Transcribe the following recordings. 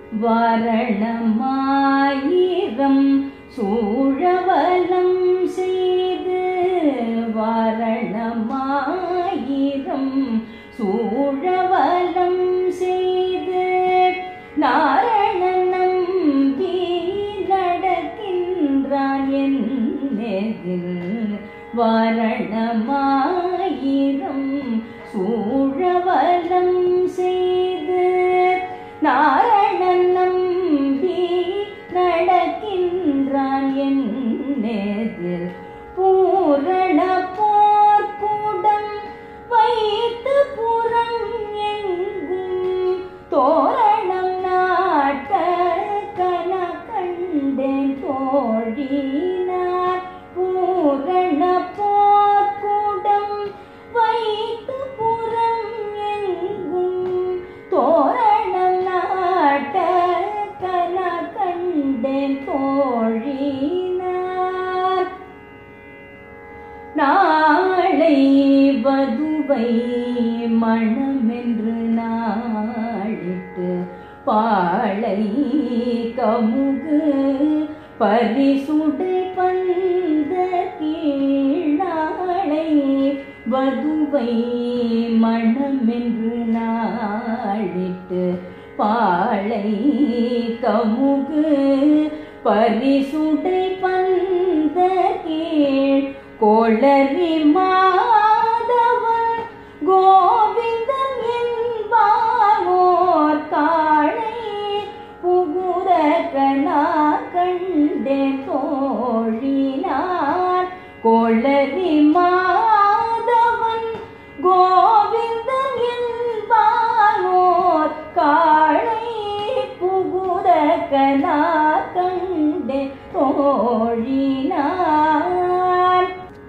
வாரணமாயிரம் சூழவலம் செய்து வாரணமாயிரம் சூழவலம் செய்து நாரணன் நம்பி நடக்கின்றான் என்னெதில் வாரணமாயிரம் சூழவலம் செய்து நாரணன் நம்பி நடக்கின்றான் என்னெதில் பூரண போர்க்கூடம் வைத்து புறம் எங்கும் தோரணம் நாட்ட கன கண்டேன் தோழினார் பூரண போர்க்கூடம் வைத்து புறம் எங்கும் தோரணம் நாட்ட கன கண்டேன் தோழினார் நாளை வதுவை மணமென்று நாளிட்டு பாளை கமுகு பரிசுடை பந்த கீழாளை வதுவை மணமென்று நாளிட்டு பாளை கமுகு பரிசுடை பந்த கீழ் கோளரி மாதவன் கோவிந்தன் என்பானோர் காளை புகுத கனா கண்டே தோழினார் கோளரி மாதவன் கோவிந்தன் என்பானோர் காளை புகுத கனா கண்டே தோழினார்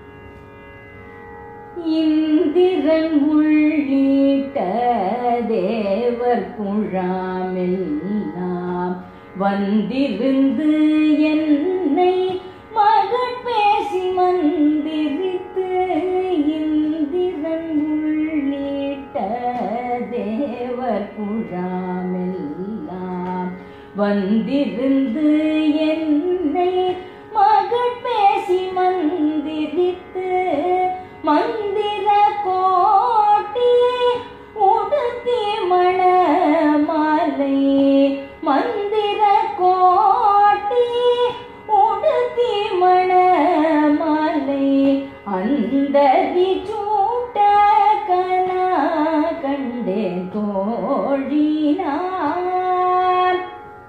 இந்திரன் உள்ளிட்ட தேவர் குழாமெல்லாம் வந்திருந்து என்னை மகள் பேசி மந்திரித்து இந்திரன் உள்ளிட்ட தேவர் குழாமெல்லாம் வந்திருந்து என்னை மகள் பேசி மந்திரித்து மந்திர கோட்டி உடுத்தி மணமாலை மந்திர கோட்டி உடுத்தி மணமாலை அந்தரி சூட்ட கனா கண்டே தோழினார்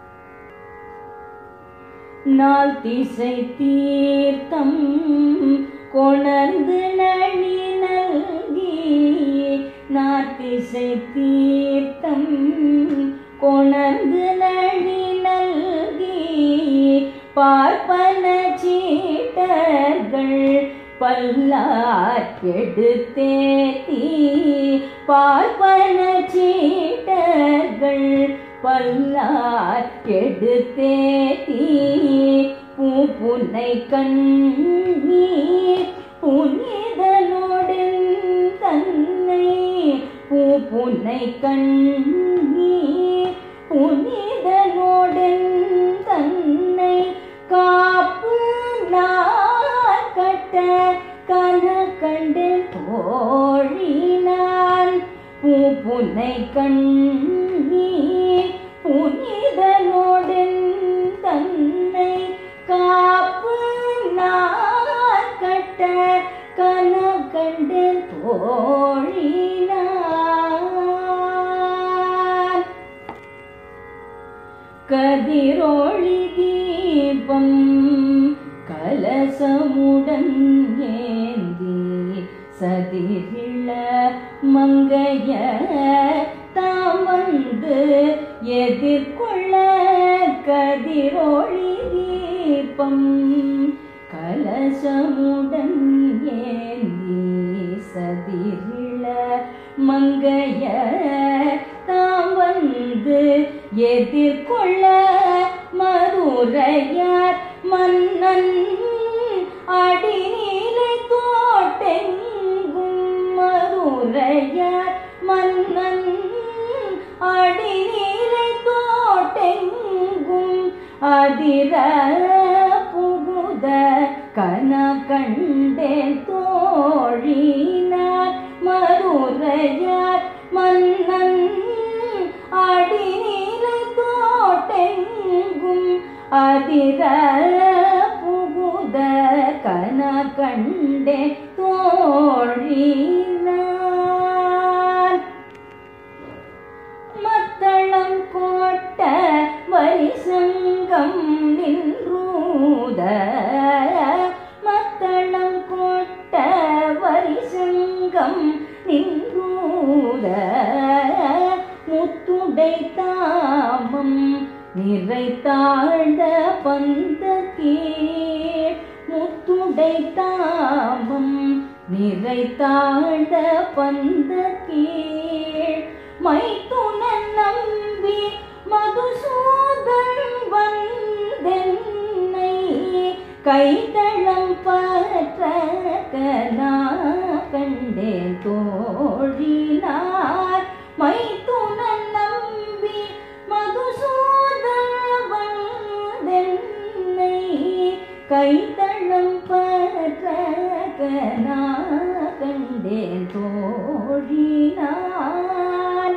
நாள் திசை தீர்த்தம் கொணர்ந்து நழி நல்கி நாத்திசை தீர்த்தம் கொணர்ந்து நழி நல்கி பார்ப்பன சீட்டர்கள் பல்லார் கெடுத்தேத்தி பார்ப்பன சீட்டர்கள் பல்லார் கெடுத்தேத்தி பூ புன்னை கண்ணீர் புனிதனுடன் தன்னை பூ புன்னை கண்ணீர் புனிதனுடன் தன்னை காப்பு நான் கட்ட கன கண்டு தோழினான் பூ புன்னை கண்ணீர் புனிதனுடன் தன்னை காப்பு நான் கட்ட கன கண்டு தோழினான் கதிரொளி தீபம் கலசமுடன் ஏந்தி சதிரிள மங்கைய தாம் வந்து எதிர்கொள்ள கதிரொளி தீபம் கலசமுடன் ஏந்தி சதிரிள மங்கைய தாம் வந்து எதிர்கொள்ள மதுரையார் மன்னன் அடிநீலை தோட்டெங்கும் மதுரையார் மன்னன் அடிநீலை தோட்டெங்கும் அதிர புகுத கன கண்டேன் தோழினார் மதுரையார் மன்னன் அடிநீரை தோட்டெங்கும் அதிர புகுத கன கண்டே தோழினார் மத்தளம் கோட்ட வரிசங்கம் நின்றூத மத்தளம் கோட்ட வரிசங்கம் நின்றூத முத்துடை தாமம் நிறைத்தாழ்ந்த பந்த கீழ் முத்துடை தாமம் நிறைத்தாழ்ந்த பந்த கீழ் மைத்துனன் நம்பி மதுசூதன் வந்தென்னை கைதளம் பற்ற கனா கண்டேன் தோழினார் மைத்துனன் நம்பி மதுசூதன் வந்தென்னை கைதளம் பற்ற கனா கண்டேன் தோழினார்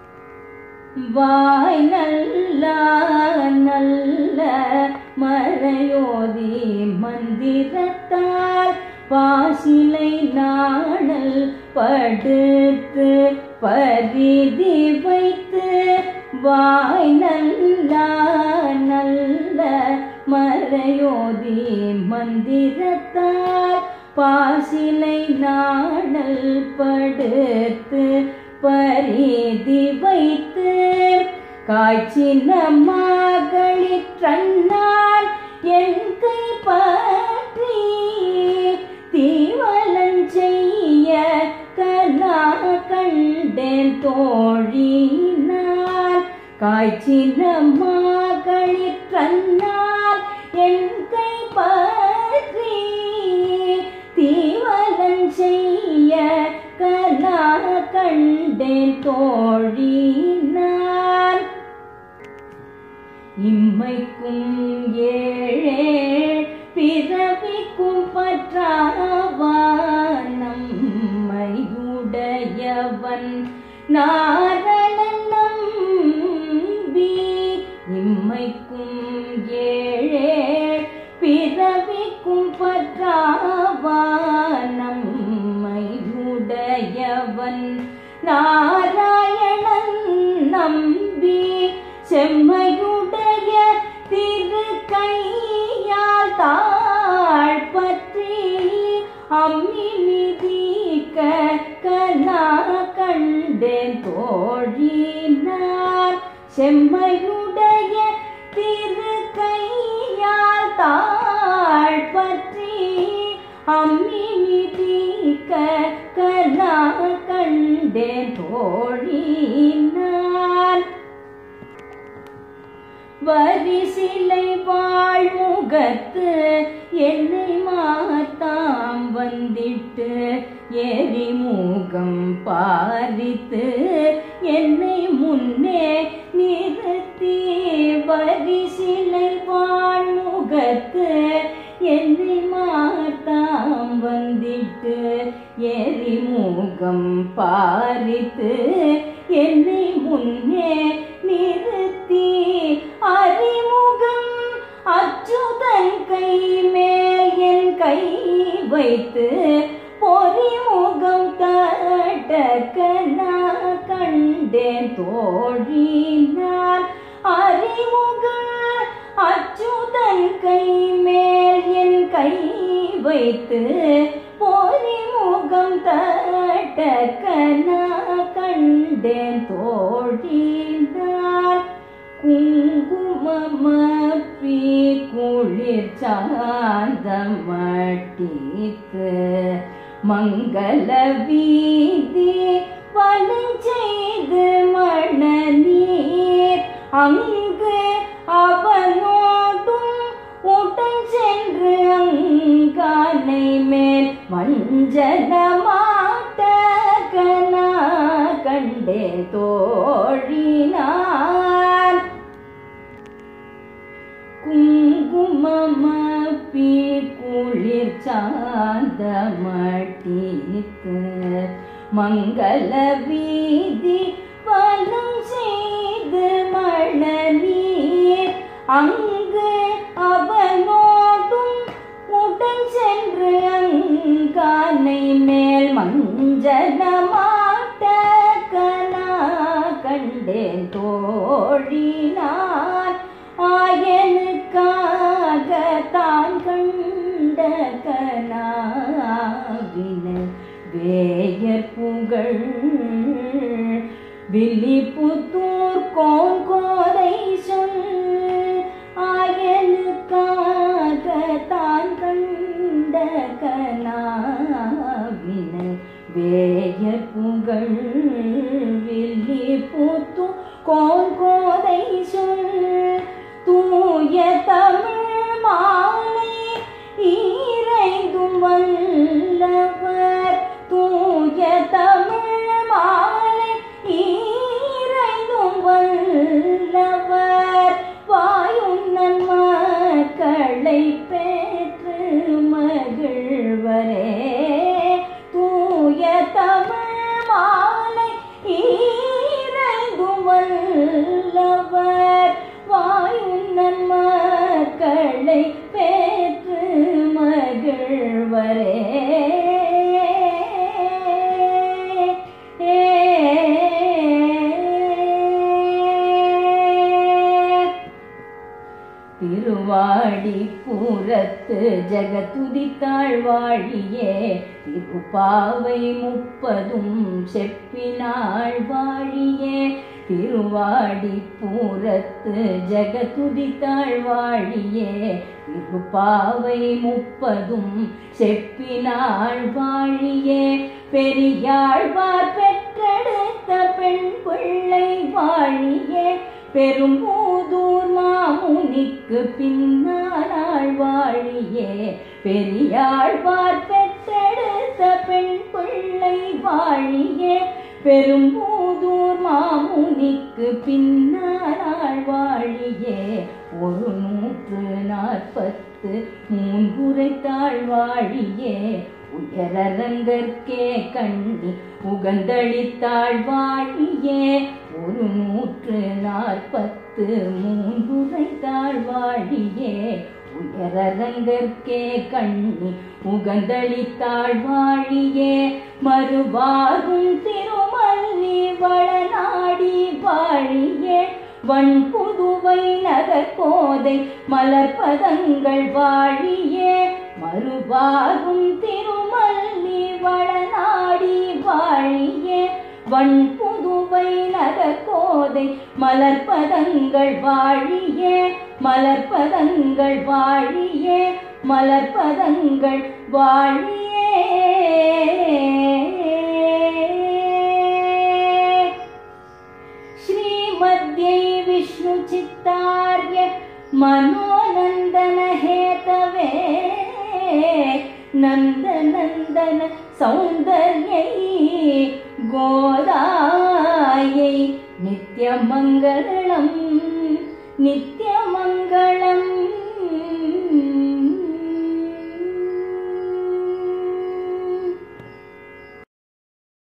வாய் நல்ல நல்ல மறையோதி மந்திரத்தால் பாசிலை நாணல் படுத்து பரிதி வைத்து வாய் நல்ல நல்ல மறையோதி மந்திரத்தால் பாசிலை நாணல் படுத்து பரிதி வைத்து காய்ச்சின மகளிற்றன்னால் என் கை பற்றி தீவலன் செய்ய கனா கண்டேன் தோழினார் காய்ச்சின மகளிற்றன்னால் என் கை பற்றி தீவலன் செய்ய கனா கண்டேன் தோழினார் இம்மைக்கும் ஏழே பிறவிக்கும் பற்றாவானம்மையுடையவன் நாரணன் நம்பி இம்மைக்கும் ஏழே பிறவிக்கும் பற்றாவானம்மையுடையவன் நாராயணன் நம்பி செம்மையுடைய திரு கையால் தாழ் பற்றி அம்மி மிதிக்க கனா கண்டேன் தோழினார் செம்மையுடைய திரு கையால் தாழ் பற்றி அம்மி மிதிக்க கனா கண்டேன் தோழினார் வரிசிலை வாழ்முகத்து என்னை மாத்தாம் வந்திட்டு எரிமுகம் பாரித்து என்னை முன்னே நிறுத்தி வரிசிலை வாழ்முகத்து என்னை மாத்தாம் வந்திட்டு எரிமுகம் பாரித்து என்னை முன்னே நிறுத்தி அறிமுகம் அச்சுதன் கை மேல் என் கை வைத்து பொறிமுகம் தட்டக்கனா கண்டேன் தோழினார் அறிமுகம் அச்சுதன் கை மேல் என் கை வைத்து பொறிமுகம் தட்டக்கனா கண்டேன் தோழினார் குங்குமமப்பி குளிர் சாந்தமட்டித்து மங்கள வீதி வலஞ்செய்து மணநீர் அங்கு அவனோடும் உடன் சென்று அங்கானை மேல் மஞ்சனமாட்ட கனா கண்டே தோழினார் கும் சாந்தமட்டித்து மங்கள வீதி வலம் செய்து மணநீர் அங்கு அவனோடும் உடன் சென்று அங்கானை மேல் மஞ்சனமாட்ட கனா கண்டேன் தோழினான் ஆயனுக்காக தான் கண்ட கனாவின வேயர் புகழ் வில்லிபுத்தூர் கோங்கோதை சொல் ஆயனுக்காக தான் கண்ட கனாவின வேயர் புகழ் வில்லிபுத்தூர் கோங்கோதை சொல் தூய தமிழ் மாலை ஈரைந்தும் வல்லவர் தூய தமிழ் மாலை ஈரைந்தும் வல்லவர் வாயுண்ணன் மக்களை பெற்று மகிழ்வரே தூய தமிழ் மாலை ஈரைந்தும் வல்லவர் வாயுண்ணன் மக்களை பெற்று மகிழ்வரே திருவாடி பூரத்து ஜகத்துதித்தாள் வாழியே திருப்பாவை முப்பதும் செப்பினாள் வாழியே திருவாடி பூரத்து ஜகத்துதித்தாள் வாழியே திருப்பாவை முப்பதும் செப்பினாள் வாழியே பெரியாழ்வார் பெற்றெடுத்த பெண் பிள்ளை வாழியே பெரும்பூதூர் மாமுனிக்கு பின்னாள் வாழியே பெரியாழ்வார் பெற்றெடுத்த பெண் பிள்ளை வாழியே பெரும்பூதூர் மாமுனிக்கு பின்னாள் வாழியே ஒரு நூற்று நாற்பத்து மூன்றுரைத்தாள் வாழியே உயரரங்கற்கே கண்ணி உகந்தளித்தாள் வாழியே ஒரு நூற்று நாற்பத்து மூன்றுரைத்தாள் வாழியே உயரரங்கற்கே கண்ணி உகந்தளித்தாள் வாழியே மறுவாரும் திருமல்லி வளநாடி வாழியே வன் புதுவை நகர் கோதை மலர்பதங்கள் வாழியே மறுவாரும் திருமல்லி வளநாடி வாழியே வன் புதுவை நகர் கோதை மலர்பதங்கள் வாழியே மலர்பதங்கள் வாழியே மலர்பதங்கள் வாழியே श्रीमद्यै विष्णुचित्तार्य मनोनन्दनहेतवे नन्दनन्दन सौन्दर्यै गोदायै नित्यमङ्गलम् नित्यमङ्गलम्